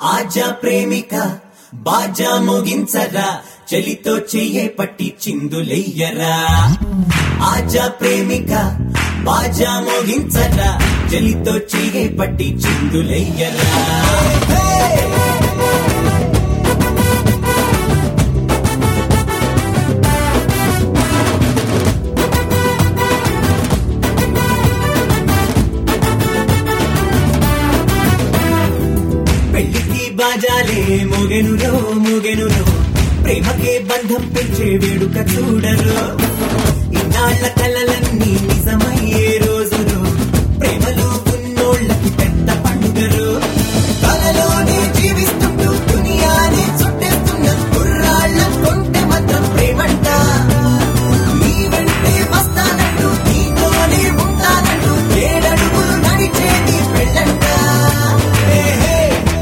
ఆజా ప్రేమిక బాజా మోగించరా చలితో చెయ్యే పట్టి చిందులెయ్యరా ఆజా ప్రేమిక బాజా మోగించరా చలితో చెయ్యే పట్టి చిందులెయ్యరా పెళ్లికి బాజాలే మోగెనురో మోగెనురో ప్రేమకే బంధం పెంచే వేడుక చూడరు ఇన్నాళ్ల కలలన్నీ నిజమయ్యే రోజులు ప్రేమలో ఉన్నోళ్ళకి పెద్ద పండుగరు కలలోనే జీవిస్తుంటూ దునియానే చుట్టేస్తున్న కుర్రాళ్ళ కొంటె మాత్రం ప్రేమంట నీ వెంటే వస్తానంటూ నీతోనే ఉంటానంటూ ఏడడుగులు నడిచేది పెళ్ళంట హే హే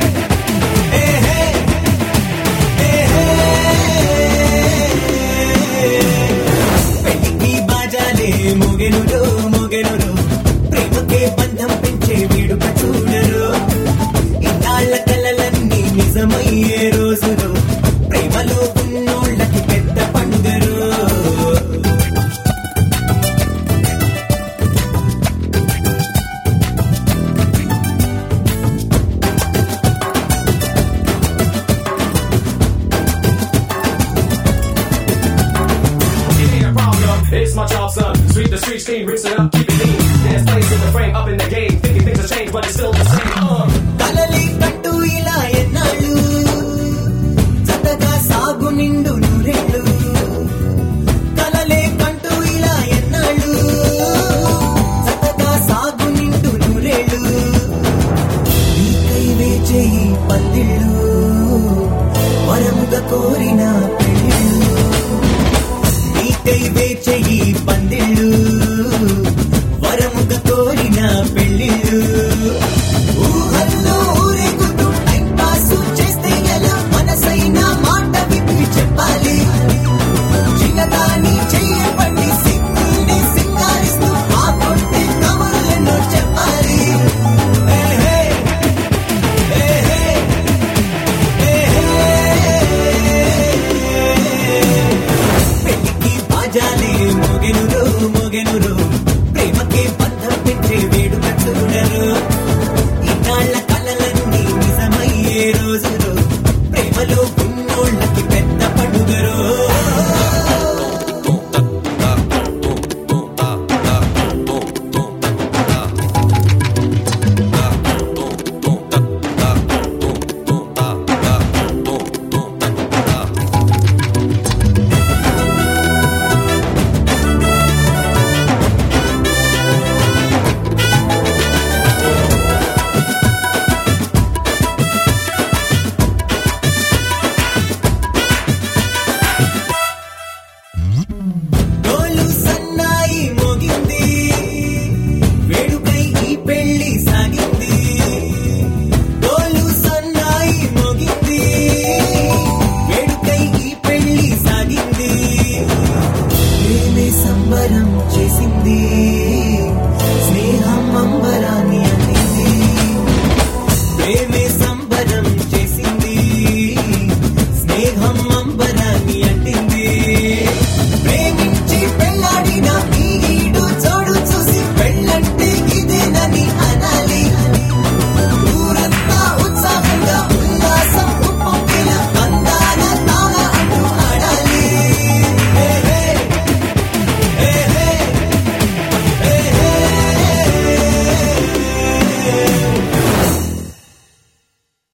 పెళ్లికి బాజాలే మొగెనురో మొగెనురో ప్రేమకే బంధం పెంచే వీడుక చూడరు ఇన్నాళ్ల కలలన్నీ నిజమయ్యే రోజులు ప్రేమలో ఉన్నోళ్ళకి పెద్ద పండుగరు It ain't a problem, it's my job, son. Sweep the streets clean, rinse it up, keep it clean. Dance plays in the frame, up in the game. Thinking things have changed, but it's still the same. Uh. కలలి కట్టు ఇలా ఎన్నాళ్ళు జతగా సాగు నిండు నూరేళ్ళు కలలే కంటూ ఇలా ఎన్నాళ్ళు జతగా సాగు నిండు నూరేళ్ళు నీకై వేచేయి పందిళ్ళు వరముగా కోరిన పెళ్ళిళ్ళు నీకై వేచేయి పందిళ్ళు